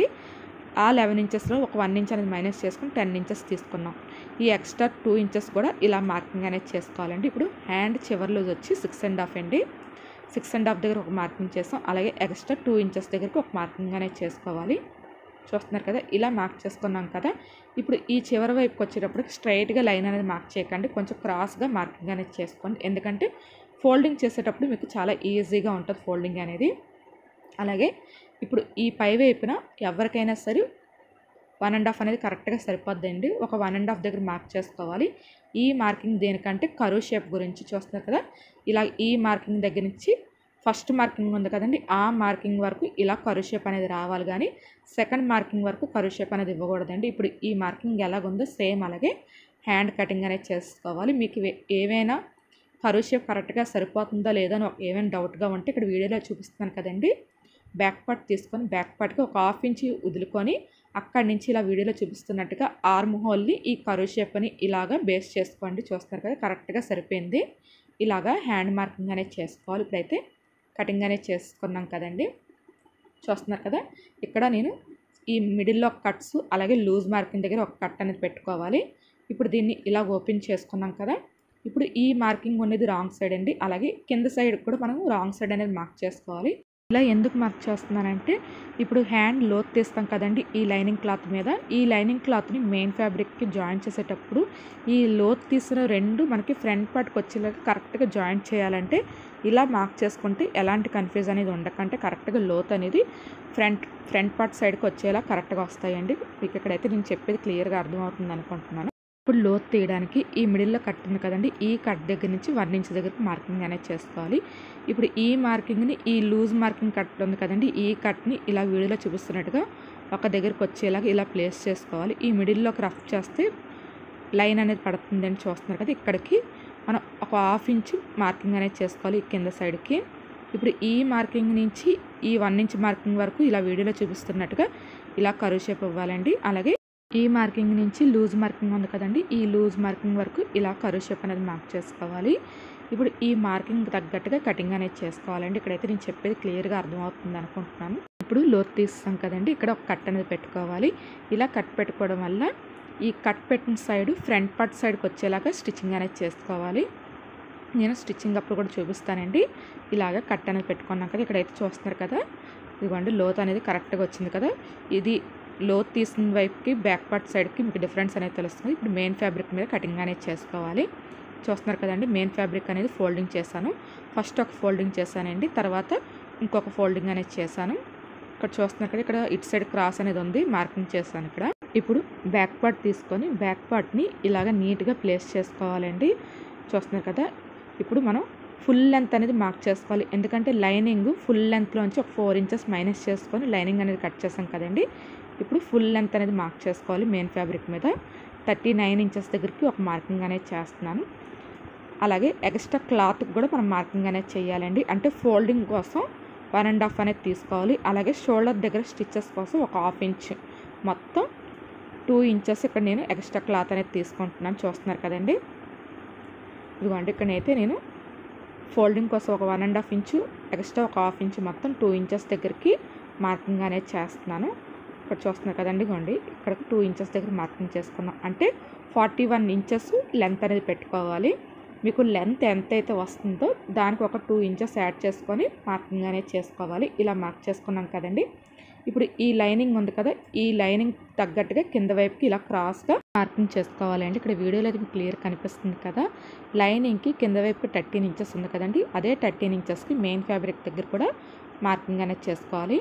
ఆ లెవెన్ ఇంచెస్లో ఒక వన్ ఇంచ్ అనేది మైనస్ చేసుకుని టెన్ ఇంచెస్ తీసుకున్నాం ఈ ఎక్స్ట్రా టూ ఇంచెస్ కూడా ఇలా మార్కింగ్ అనేది చేసుకోవాలండి ఇప్పుడు హ్యాండ్ చివర్లో వచ్చి సిక్స్ అండ్ హాఫ్ అండి సిక్స్ అండ్ హాఫ్ దగ్గర ఒక మార్కింగ్ చేస్తాం అలాగే ఎక్స్ట్రా టూ ఇంచెస్ దగ్గరికి ఒక మార్కింగ్ అనేది చేసుకోవాలి చూస్తున్నారు కదా ఇలా మార్క్ చేసుకున్నాం కదా ఇప్పుడు ఈ చివరి వైపుకి వచ్చేటప్పుడు స్ట్రైట్గా లైన్ అనేది మార్క్ చేయకండి కొంచెం క్రాస్గా మార్కింగ్ అనేది చేసుకోండి ఎందుకంటే ఫోల్డింగ్ చేసేటప్పుడు మీకు చాలా ఈజీగా ఉంటుంది ఫోల్డింగ్ అనేది అలాగే ఇప్పుడు ఈ పై వైపున ఎవరికైనా సరే వన్ అండ్ హాఫ్ అనేది కరెక్ట్గా సరిపోద్దండి ఒక వన్ అండ్ హాఫ్ దగ్గర మార్క్ చేసుకోవాలి ఈ మార్కింగ్ దేనికంటే కరువు షేప్ గురించి చూస్తున్నారు కదా ఇలా ఈ మార్కింగ్ దగ్గర నుంచి ఫస్ట్ మార్కింగ్ ఉంది కదండి ఆ మార్కింగ్ వరకు ఇలా కరువు షేప్ అనేది రావాలి కానీ సెకండ్ మార్కింగ్ వరకు కరువు షేప్ అనేది ఇవ్వకూడదండి ఇప్పుడు ఈ మార్కింగ్ ఎలాగుందో సేమ్ అలాగే హ్యాండ్ కటింగ్ అనేది చేసుకోవాలి మీకు ఇవే- ఏవైనా కరువు షేప్ కరెక్ట్గా సరిపోతుందా లేదా అని ఒక- ఏమైనా డౌట్గా ఉంటే ఇక్కడ వీడియోలో చూపిస్తున్నాను కదండి బ్యాక్ పార్ట్ తీసుకొని బ్యాక్ పార్ట్కి ఒక హాఫ్ ఇంచ్ వదులుకొని అక్కడి నుంచి ఇలా వీడియోలో చూపిస్తున్నట్టుగా ఆర్మ్ హోల్ని ఈ కరువు షేప్ని ఇలాగా బేస్ చేసుకోండి చూస్తారు కదా కరెక్ట్గా సరిపోయింది ఇలాగా హ్యాండ్ మార్కింగ్ అనేది చేసుకోవాలి ఇప్పుడైతే కటింగ్ అనేది చేసుకున్నాం కదండి చూస్తున్నారు కదా ఇక్కడ నేను ఈ మిడిల్లో కట్స్ అలాగే లూజ్ మార్కింగ్ దగ్గర ఒక కట్ అనేది పెట్టుకోవాలి ఇప్పుడు దీన్ని ఇలా ఓపెన్ చేసుకున్నాం కదా ఇప్పుడు ఈ మార్కింగ్ ఉన్నది రాంగ్ సైడ్ అండి అలాగే కింద సైడ్ కూడా మనం రాంగ్ సైడ్ అనేది మార్క్ చేసుకోవాలి ఇలా ఎందుకు మార్క్ చేస్తున్నానంటే ఇప్పుడు హ్యాండ్ లోత్ తీస్తాం కదండి ఈ లైనింగ్ క్లాత్ మీద ఈ లైనింగ్ క్లాత్ని మెయిన్ ఫ్యాబ్రిక్కి జాయిన్ చేసేటప్పుడు ఈ లోత్ తీసిన రెండు మనకి ఫ్రంట్ పార్ట్కి వచ్చేలాగా కరెక్ట్గా జాయింట్ చేయాలంటే ఇలా మార్క్ చేసుకుంటే ఎలాంటి కన్ఫ్యూజ్ అనేది ఉండకంటే కరెక్ట్గా లోత్ అనేది ఫ్రంట్ ఫ్రంట్ పార్ట్ సైడ్కి వచ్చేలా కరెక్ట్గా వస్తాయండి మీకు ఇక్కడైతే నేను చెప్పేది క్లియర్గా అర్థమవుతుంది అనుకుంటున్నాను ఇప్పుడు లోత్ తీయడానికి ఈ మిడిల్లో కట్ ఉంది కదండి ఈ కట్ దగ్గర నుంచి వన్ ఇంచ్ దగ్గరికి మార్కింగ్ అనేది చేసుకోవాలి ఇప్పుడు ఈ మార్కింగ్ని ఈ లూజ్ మార్కింగ్ కట్ ఉంది కదండి ఈ కట్ని ఇలా వీడియోలో చూపిస్తున్నట్టుగా ఒక దగ్గరికి వచ్చేలాగా ఇలా ప్లేస్ చేసుకోవాలి ఈ మిడిల్లోకి రఫ్ చేస్తే లైన్ అనేది పడుతుందని చూస్తున్నారు కదా ఇక్కడికి మనం ఒక హాఫ్ ఇంచ్ మార్కింగ్ అనేది చేసుకోవాలి ఈ కింద సైడ్కి ఇప్పుడు ఈ మార్కింగ్ నుంచి ఈ వన్ ఇంచ్ మార్కింగ్ వరకు ఇలా వీడియోలో చూపిస్తున్నట్టుగా ఇలా కరువు షేప్ ఇవ్వాలండి అలాగే ఈ మార్కింగ్ నుంచి లూజ్ మార్కింగ్ ఉంది కదండి ఈ లూజ్ మార్కింగ్ వరకు ఇలా కరువు షేప్ అనేది మార్క్ చేసుకోవాలి ఇప్పుడు ఈ మార్కింగ్ తగ్గట్టుగా కటింగ్ అనేది చేసుకోవాలండి ఇక్కడైతే నేను చెప్పేది క్లియర్గా అర్థమవుతుంది అనుకుంటున్నాను ఇప్పుడు లోత్ తీస్తాం కదండి ఇక్కడ ఒక కట్ అనేది పెట్టుకోవాలి ఇలా కట్ పెట్టుకోవడం వల్ల ఈ కట్ పెట్టిన సైడ్ ఫ్రంట్ పార్ట్ సైడ్కి వచ్చేలాగా స్టిచ్చింగ్ అనేది చేసుకోవాలి నేను స్టిచ్చింగ్ అప్పుడు కూడా చూపిస్తానండి ఇలాగ కట్ అనేది పెట్టుకున్నాం కదా ఇక్కడైతే చూస్తున్నారు కదా ఇదిగోండి లోత్ అనేది కరెక్ట్గా వచ్చింది కదా ఇది లోత్ తీసిన వైపుకి బ్యాక్ పార్ట్ సైడ్కి మీకు డిఫరెన్స్ అనేది తెలుస్తుంది ఇప్పుడు మెయిన్ ఫ్యాబ్రిక్ మీద కటింగ్ అనేది చేసుకోవాలి చూస్తున్నారు కదండి మెయిన్ ఫ్యాబ్రిక్ అనేది ఫోల్డింగ్ చేశాను ఫస్ట్ ఒక ఫోల్డింగ్ చేశానండి తర్వాత ఇంకొక ఫోల్డింగ్ అనేది చేశాను ఇక్కడ చూస్తున్నారు కదా ఇక్కడ ఇటు సైడ్ క్రాస్ అనేది ఉంది మార్కింగ్ చేశాను ఇక్కడ ఇప్పుడు బ్యాక్ పార్ట్ తీసుకొని బ్యాక్ పార్ట్ని ఇలాగ నీట్గా ప్లేస్ చేసుకోవాలండి చూస్తున్నారు కదా ఇప్పుడు మనం ఫుల్ లెంత్ అనేది మార్క్ చేసుకోవాలి ఎందుకంటే లైనింగ్ ఫుల్ లెంత్లోంచి ఒక ఫోర్ ఇంచెస్ మైనస్ చేసుకొని లైనింగ్ అనేది కట్ చేసాం కదండి ఇప్పుడు ఫుల్ లెంత్ అనేది మార్క్ చేసుకోవాలి మెయిన్ ఫ్యాబ్రిక్ మీద థర్టీ నైన్ ఇంచెస్ దగ్గరికి ఒక మార్కింగ్ అనేది చేస్తున్నాను అలాగే ఎక్స్ట్రా క్లాత్ కూడా మనం మార్కింగ్ అనేది చేయాలండి అంటే ఫోల్డింగ్ కోసం వన్ అండ్ హాఫ్ అనేది తీసుకోవాలి అలాగే షోల్డర్ దగ్గర స్టిచ్చెస్ కోసం ఒక హాఫ్ ఇంచ్ మొత్తం టూ ఇంచెస్ ఇక్కడ నేను ఎక్స్ట్రా క్లాత్ అనేది తీసుకుంటున్నాను చూస్తున్నారు కదండి ఇదిగోండి ఇక్కడనైతే నేను ఫోల్డింగ్ కోసం ఒక one and half inch extra ఒక హాఫ్ ఇంచ్ మొత్తం టూ ఇంచెస్ దగ్గరికి మార్కింగ్ అనేది చేస్తున్నాను ఇక్కడ చూస్తున్నారు కదండి ఇదిగోండి ఇక్కడికి టూ ఇంచెస్ దగ్గర మార్కింగ్ చేసుకున్నాం అంటే ఫార్టీ వన్ ఇంచెస్ లెంత్ అనేది పెట్టుకోవాలి మీకు లెంత్ ఎంత అయితే వస్తుందో దానికి ఒక టూ ఇంచెస్ యాడ్ చేసుకొని మార్కింగ్ అనేది చేసుకోవాలి ఇలా మార్క్ చేసుకున్నాం కదండి ఇప్పుడు ఈ లైనింగ్ ఉంది కదా ఈ లైనింగ్ తగ్గట్టుగా కింద వైపుకి ఇలా క్రాస్గా మార్కింగ్ చేసుకోవాలండి ఇక్కడ వీడియోలో అయితే మీకు క్లియర్ కనిపిస్తుంది కదా లైనింగ్కి కింద వైపు థర్టీన్ ఇంచెస్ ఉంది కదండి అదే థర్టీన్ ఇంచెస్కి మెయిన్ ఫ్యాబ్రిక్ దగ్గర కూడా మార్కింగ్ అనేది చేసుకోవాలి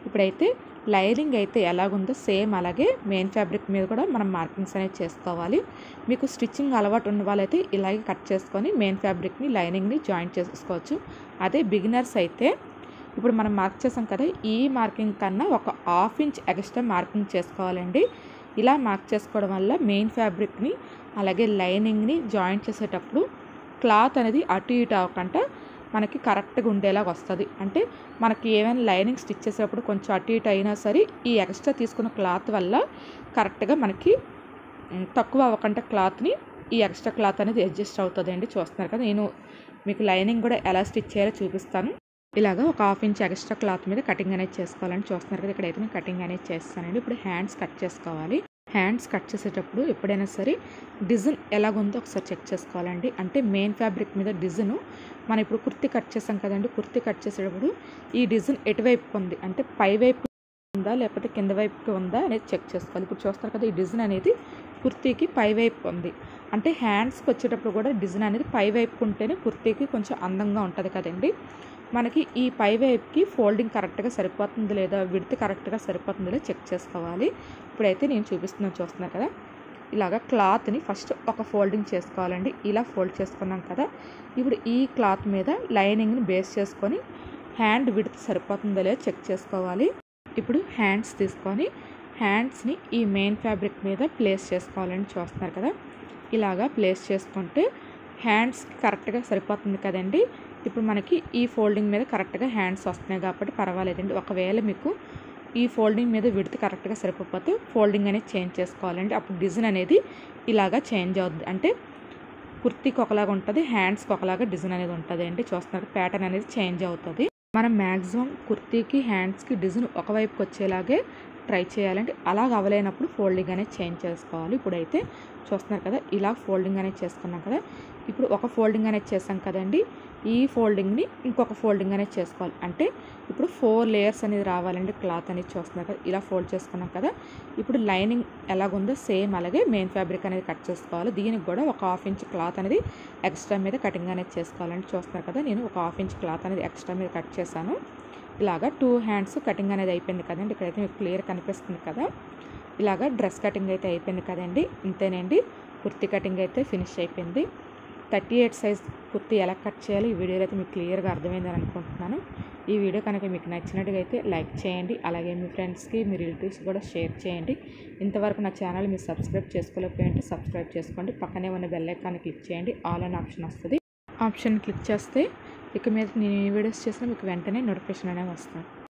ఇప్పుడైతే లైనింగ్ అయితే ఎలాగుందో సేమ్ అలాగే మెయిన్ ఫ్యాబ్రిక్ మీద కూడా మనం మార్కింగ్స్ అనేవి చేసుకోవాలి మీకు స్టిచ్చింగ్ అలవాటు ఉన్న వాళ్ళైతే ఇలాగే కట్ చేసుకొని మెయిన్ ఫ్యాబ్రిక్ని లైనింగ్ని జాయింట్ చేసుకోవచ్చు అదే బిగినర్స్ అయితే ఇప్పుడు మనం మార్క్ చేసాం కదా ఈ మార్కింగ్ కన్నా ఒక హాఫ్ ఇంచ్ ఎక్స్ట్రా మార్కింగ్ చేసుకోవాలండి ఇలా మార్క్ చేసుకోవడం వల్ల మెయిన్ ఫ్యాబ్రిక్ని అలాగే లైనింగ్ని జాయింట్ చేసేటప్పుడు క్లాత్ అనేది అటు ఇటు అవ్వకుండా మనకి కరెక్ట్గా ఉండేలాగా వస్తుంది అంటే మనకి ఏమైనా లైనింగ్ స్టిచ్ చేసేటప్పుడు కొంచెం అటు ఇటు అయినా సరే ఈ ఎక్స్ట్రా తీసుకున్న క్లాత్ వల్ల కరెక్ట్గా మనకి మ్, తక్కువ అవ్వకుండా క్లాత్ని ఈ ఎక్స్ట్రా క్లాత్ అనేది అడ్జస్ట్ అవుతుంది అండి చూస్తున్నారు కదా నేను మీకు లైనింగ్ కూడా ఎలా స్టిచ్ చేయాలో చూపిస్తాను ఇలాగా ఒక హాఫ్ ఇంచ్ ఎక్స్ట్రా క్లాత్ మీద కటింగ్ అనేది చేసుకోవాలని చూస్తున్నారు కదా ఇక్కడైతే నేను కటింగ్ అనేది చేస్తానండి ఇప్పుడు హ్యాండ్స్ కట్ చేసుకోవాలి హ్యాండ్స్ కట్ చేసేటప్పుడు ఎప్పుడైనా సరే డిజైన్ ఎలాగుందో ఒకసారి చెక్ చేసుకోవాలండి అంటే మెయిన్ ఫ్యాబ్రిక్ మీద డిజైన్ మనం ఇప్పుడు కుర్తి కట్ చేసాం కదండి కుర్తి కట్ చేసేటప్పుడు ఈ డిజైన్ ఎటువైపు ఉంది అంటే పై వైపు ఉందా లేకపోతే కింద వైపుకి ఉందా అనేది చెక్ చేసుకోవాలి ఇప్పుడు చూస్తారు కదా ఈ డిజైన్ అనేది కుర్తీకి పై వైపు ఉంది అంటే హ్యాండ్స్కి వచ్చేటప్పుడు కూడా డిజైన్ అనేది పై వైపుకు ఉంటేనే కుర్తీకి కొంచెం అందంగా ఉంటుంది కదండి మనకి ఈ పై వైపుకి ఫోల్డింగ్ కరెక్ట్గా సరిపోతుంది లేదా విడితే కరెక్ట్గా సరిపోతుంది లేదా చెక్ చేసుకోవాలి ఇప్పుడైతే నేను చూపిస్తున్నాను చూస్తున్నారు కదా ఇలాగ క్లాత్ని ఫస్ట్ ఒక ఫోల్డింగ్ చేసుకోవాలండి ఇలా ఫోల్డ్ చేసుకున్నాం కదా ఇప్పుడు ఈ క్లాత్ మీద లైనింగ్ని బేస్ చేసుకొని హ్యాండ్ విడితే సరిపోతుందో లేదో చెక్ చేసుకోవాలి ఇప్పుడు హ్యాండ్స్ తీసుకొని హ్యాండ్స్ని ఈ మెయిన్ ఫ్యాబ్రిక్ మీద ప్లేస్ చేసుకోవాలని చూస్తున్నారు కదా ఇలాగా ప్లేస్ చేసుకుంటే హ్యాండ్స్ కరెక్ట్గా సరిపోతుంది కదండి ఇప్పుడు మనకి ఈ ఫోల్డింగ్ మీద కరెక్ట్గా హ్యాండ్స్ వస్తున్నాయి కాబట్టి పర్వాలేదండి ఒకవేళ మీకు ఈ ఫోల్డింగ్ మీద విడితే కరెక్ట్గా సరిపోతే ఫోల్డింగ్ అనేది చేంజ్ చేసుకోవాలండి అప్పుడు డిజైన్ అనేది ఇలాగా చేంజ్ అవుద్ది అంటే కుర్తీకి ఒకలాగా ఉంటుంది హ్యాండ్స్కి ఒకలాగా డిజైన్ అనేది ఉంటుంది అండి చూస్తున్నారు ప్యాటర్న్ అనేది చేంజ్ అవుతుంది మనం మ్యాక్సిమం కుర్తీకి హ్యాండ్స్కి డిజైన్ ఒకవైపుకి వచ్చేలాగే ట్రై చేయాలంటే అలా అవ్వలేనప్పుడు ఫోల్డింగ్ అనేది చేంజ్ చేసుకోవాలి ఇప్పుడైతే చూస్తున్నారు కదా ఇలా ఫోల్డింగ్ అనేది చేసుకున్నాం కదా ఇప్పుడు ఒక ఫోల్డింగ్ అనేది చేసాం కదండి ఈ ఫోల్డింగ్ని ఇంకొక ఫోల్డింగ్ అనేది చేసుకోవాలి అంటే ఇప్పుడు ఫోర్ లేయర్స్ అనేది రావాలండి క్లాత్ అనేది చూస్తున్నారు కదా ఇలా ఫోల్డ్ చేసుకున్నాం కదా ఇప్పుడు లైనింగ్ ఎలాగుందో సేమ్ అలాగే మెయిన్ ఫ్యాబ్రిక్ అనేది కట్ చేసుకోవాలి దీనికి కూడా ఒక హాఫ్ ఇంచ్ క్లాత్ అనేది ఎక్స్ట్రా మీద కటింగ్ అనేది చేసుకోవాలని చూస్తున్నారు కదా నేను ఒక హాఫ్ ఇంచ్ క్లాత్ అనేది ఎక్స్ట్రా మీద కట్ చేశాను ఇలాగా టూ హ్యాండ్స్ కటింగ్ అనేది అయిపోయింది కదండి ఇక్కడైతే మీకు క్లియర్ కనిపిస్తుంది కదా ఇలాగా డ్రెస్ కటింగ్ అయితే అయిపోయింది కదండి ఇంతేనండి కుర్తీ కటింగ్ అయితే ఫినిష్ అయిపోయింది థర్టీ ఎయిట్ సైజ్ కుర్తీ ఎలా కట్ చేయాలో ఈ వీడియోలో అయితే మీకు క్లియర్గా అర్థమైందని అనుకుంటున్నాను ఈ వీడియో కనుక మీకు నచ్చినట్టుగా అయితే లైక్ చేయండి అలాగే మీ ఫ్రెండ్స్కి మీ రిలేటివ్స్ కూడా షేర్ చేయండి ఇంతవరకు నా ఛానల్ మీరు సబ్స్క్రైబ్ చేసుకోలేకపోయింటే సబ్స్క్రైబ్ చేసుకోండి పక్కనే ఉన్న బెల్ ఐకాన్ని క్లిక్ చేయండి ఆల్ అన్ ఆప్షన్ వస్తుంది ఆప్షన్ క్లిక్ చేస్తే ఇక మీద నేను ఏ వీడియోస్ చేసినా మీకు వెంటనే నోటిఫికేషన్ అనేవి వస్తాయి